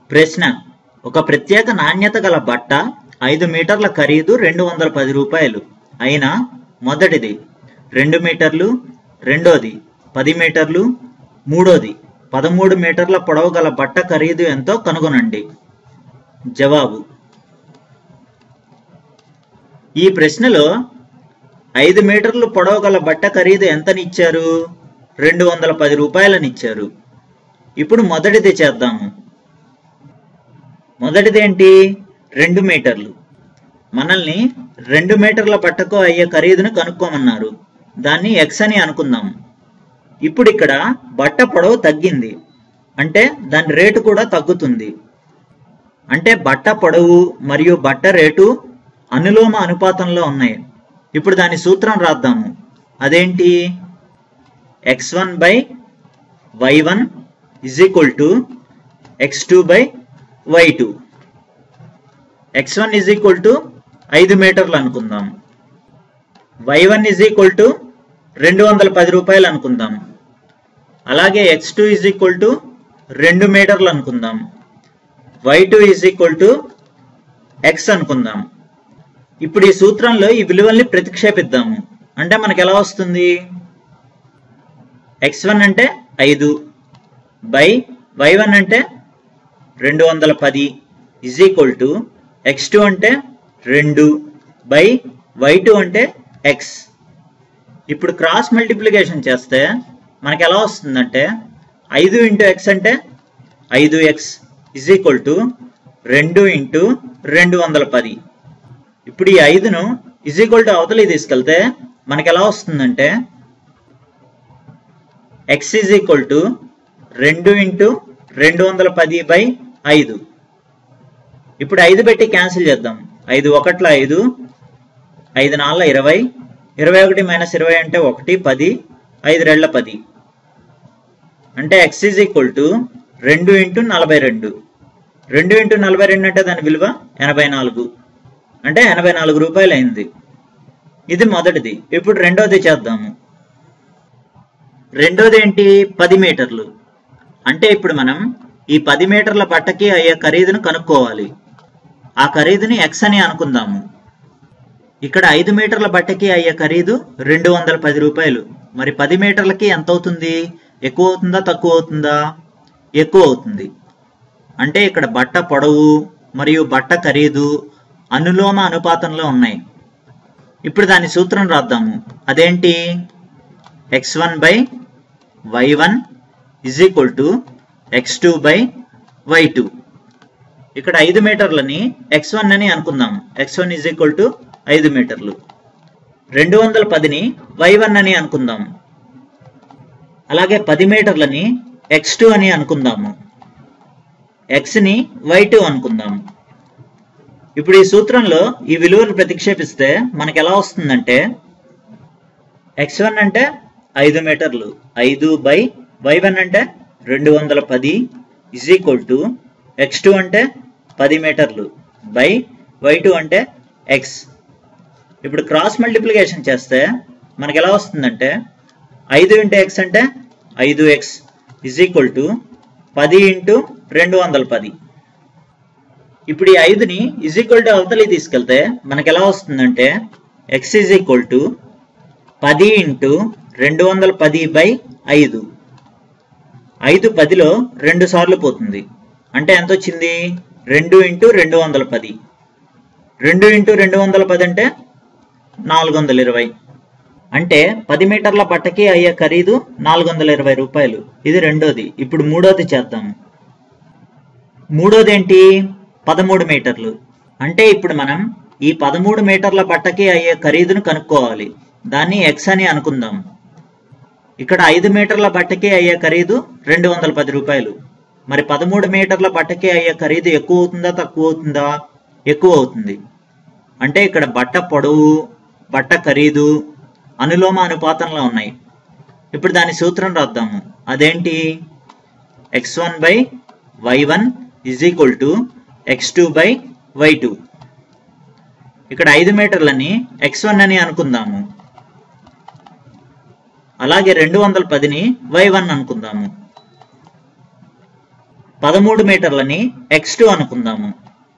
ప్రశ్న ఒక ప్రత్యేక నాణ్యత గల బట్ట ఐదు మీటర్ల ఖరీదు రెండు వందల పది రూపాయలు అయినా మొదటిది రెండు మీటర్లు రెండోది పది మీటర్లు మూడోది పదమూడు మీటర్ల పొడవు గల బట్ట ఖరీదు ఎంతో కనుగొనండి జవాబు ఈ ప్రశ్నలో ఐదు మీటర్లు పొడవు గల బట్ట ఖరీదు ఎంతనిచ్చారు రెండు వందల పది రూపాయలనిచ్చారు ఇప్పుడు మొదటిది చేద్దాము మొదటిదేంటి రెండు మీటర్లు మనల్ని రెండు మీటర్ల బట్టకు అయ్యే ఖరీదును కనుక్కోమన్నారు దాన్ని ఎక్స్ అని అనుకుందాం ఇప్పుడు ఇక్కడ బట్ట పొడవు తగ్గింది అంటే దాని రేటు కూడా తగ్గుతుంది అంటే బట్ట పొడవు మరియు బట్ట రేటు అనులోమ అనుపాతంలో ఉన్నాయి ఇప్పుడు దాని సూత్రం రాద్దాము అదేంటి X one by Y one is equal to X two by Y two X one is equal to ఐదు మీటర్లు అనుకుందాం Y one is equal to రెండు వందల పది రూపాయలు అనుకుందాం అలాగే X two is equal to రెండు మీటర్లు అనుకుందాం Y two is equal to X అనుకుందాం ఇప్పుడు ఈ సూత్రంలో ఈ విలువల్ని ప్రతిక్షేపిద్దాము అంటే మనకి ఎలా వస్తుంది ఎక్స్ వన్ అంటే ఐదు బై వై వన్ అంటే రెండు వందల పది is equal to X two అంటే రెండు బై వై టూ అంటే ఎక్స్ ఇప్పుడు క్రాస్ మల్టిప్లికేషన్ చేస్తే మనకి ఎలా వస్తుందంటే ఐదు ఇంటూ ఎక్స్ అంటే ఐదు ఎక్స్ ఇజ్ ఈక్వల్ టు రెండు ఇంటూ రెండు వందల పది ఇప్పుడు ఈ ఐదును ఇజ్ ఈక్వల్ టు అవతలి తీసుకెళ్తే మనకి ఎలా వస్తుందంటే ఎక్స్ ఈజ్ ఈక్వల్ టు రెండు ఇంటూ రెండు వందల పది బై ఐదు ఇప్పుడు ఐదు పెట్టి క్యాన్సిల్ చేద్దాం ఐదు ఒకట్ల ఐదు ఐదు నాలుగు ఇరవై ఇరవై ఒకటి మైనస్ ఇరవై అంటే ఒకటి పది ఐదు రెళ్ల పది అంటే ఎక్స్ ఈజ్ ఈక్వల్ టు రెండు ఇంటూ నలభై రెండు రెండు ఇంటూ నలభై రెండు అంటే దాని విలువ ఎనభై నాలుగు అంటే ఎనభై నాలుగు రూపాయలు అయింది ఇది మొదటిది ఇప్పుడు రెండోది చేద్దాము రెండోది ఏంటి పది మీటర్లు అంటే ఇప్పుడు మనం ఈ పది మీటర్ల బట్టకి అయ్యే ఖరీదును కనుక్కోవాలి ఆ ఖరీదుని ఎక్స్ అని అనుకుందాము ఇక్కడ ఐదు మీటర్ల బట్టకి అయ్యే ఖరీదు రెండు వందల పది రూపాయలు మరి పది మీటర్లకి ఎంత అవుతుంది ఎక్కువ అవుతుందా తక్కువ అవుతుందా ఎక్కువ అవుతుంది అంటే ఇక్కడ బట్ట పొడవు మరియు బట్ట ఖరీదు అనులోమ అనుపాతంలో ఉన్నాయి ఇప్పుడు దాని సూత్రం రాద్దాము అదేంటి X one by Y one is equal to X two by Y two ఇక్కడ ఐదు మీటర్లని ఎక్స్ వన్ అని అనుకుందాం X one is equal to ఐదు మీటర్లు రెండు వందల పదిని వై వన్ అని అనుకుందాం అలాగే పది మీటర్లని ఎక్స్ టూ అని అనుకుందాము ఎక్స్ ని వై టూ అనుకుందాం ఇప్పుడు ఈ సూత్రంలో ఈ విలువలు ప్రతిక్షేపిస్తే మనకి ఎలా వస్తుందంటే ఎక్స్ వన్ అంటే ఐదు మీటర్లు ఐదు బై వై వన్ అంటే రెండు వందల పది is equal to X two అంటే పది మీటర్లు బై వై టూ అంటే ఎక్స్ ఇప్పుడు క్రాస్ మల్టిప్లికేషన్ చేస్తే మనకి ఎలా వస్తుందంటే ఐదు ఇంటూ ఎక్స్ అంటే ఐదు ఎక్స్ ఇజ్ ఈక్వల్ టు పది ఇంటూ రెండు వందల పది ఇప్పుడు ఈ ఐదుని ఇజ్ ఈక్వల్ టు అవతలి తీసుకెళ్తే మనకి ఎలా వస్తుందంటే ఎక్స్ ఇజ్ ఈక్వల్ టు పది ఇంటూ రెండు వందల పది బై ఐదు ఐదు పదిలో రెండు సార్లు పోతుంది అంటే ఎంత వచ్చింది రెండు ఇంటూ రెండు వందల పది రెండు ఇంటూ రెండు వందల పది అంటే నాలుగు వందల ఇరవై అంటే పది మీటర్ల బట్టకి అయ్యే ఖరీదు నాలుగు వందల ఇరవై రూపాయలు ఇది రెండోది ఇప్పుడు మూడోది చేద్దాము మూడోది ఏంటి పదమూడు మీటర్లు అంటే ఇప్పుడు మనం ఈ పదమూడు మీటర్ల బట్టకి అయ్యే ఖరీదును కనుక్కోవాలి దాన్ని ఎక్స్ అని అనుకుందాం ఇక్కడ ఐదు మీటర్ల బట్టకి అయ్యే ఖరీదు రెండు వందల పది రూపాయలు మరి పదమూడు మీటర్ల బట్టకి అయ్యే ఖరీదు ఎక్కువ అవుతుందా తక్కువ అవుతుందా ఎక్కువ అవుతుంది అంటే ఇక్కడ బట్ట పొడవు బట్ట ఖరీదు అనులోమ అనుపాతంలో ఉన్నాయి ఇప్పుడు దాని సూత్రం రాద్దాము అదేంటి X one by Y one is equal to X two by Y two ఇక్కడ ఐదు మీటర్లని ఎక్స్ వన్ అని అనుకుందాము అలాగే రెండు వందల పదిని వై వన్ అనుకుందాము పదమూడు మీటర్లని ఎక్స్ టూ అనుకుందాము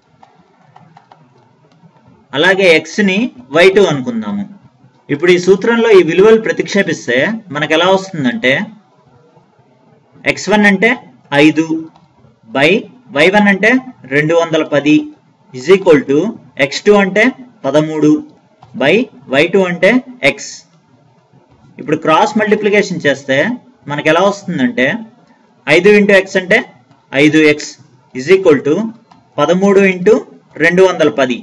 అలాగే ఎక్స్ ని వై టూ అనుకుందాము ఇప్పుడు ఈ సూత్రంలో ఈ విలువలు ప్రతిక్షేపిస్తే మనకు ఎలా వస్తుందంటే ఎక్స్ వన్ అంటే ఐదు బై వై వన్ అంటే రెండు వందల పది is equal to X two అంటే పదమూడు బై వై టూ అంటే ఎక్స్ ఇప్పుడు క్రాస్ మల్టిప్లికేషన్ చేస్తే మనకు ఎలా వస్తుందంటే ఐదు ఇంటూ ఎక్స్ అంటే ఐదు ఎక్స్ ఇజ్ ఈక్వల్ టు పదమూడు ఇంటూ రెండు వందల పది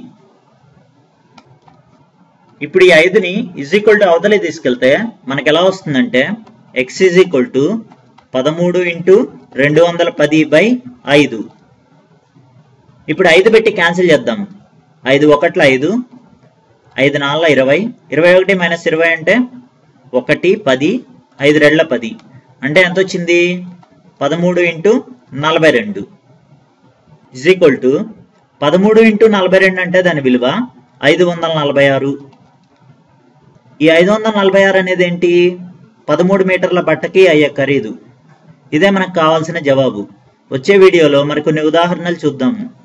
ఇప్పుడు ఈ ఐదుని ఇజ్ ఈక్వల్ టు అవతలి తీసుకెళ్తే మనకు ఎలా వస్తుందంటే ఎక్స్ ఈజ్ ఈక్వల్ టు పదమూడు ఇంటూ రెండు వందల పది బై ఐదు ఇప్పుడు ఐదు పెట్టి క్యాన్సిల్ చేద్దాం ఐదు ఒకట్ల ఐదు ఐదు నాలుగు ఇరవై ఇరవై ఒకటి మైనస్ ఇరవై అంటే ఒకటి పది ఐదు రెళ్ళ పది అంటే ఎంత వచ్చింది పదమూడు ఇంటూ నలభై రెండు ఇజ్ ఈక్వల్ టు పదమూడు ఇంటూ నలభై రెండు అంటే దాని విలువ ఐదు వందల నలభై ఆరు ఈ ఐదు వందల నలభై ఆరు అనేది ఏంటి పదమూడు మీటర్ల బట్టకి అయ్యే ఖరీదు ఇదే మనకు కావాల్సిన జవాబు వచ్చే వీడియోలో మరికొన్ని ఉదాహరణలు చూద్దాము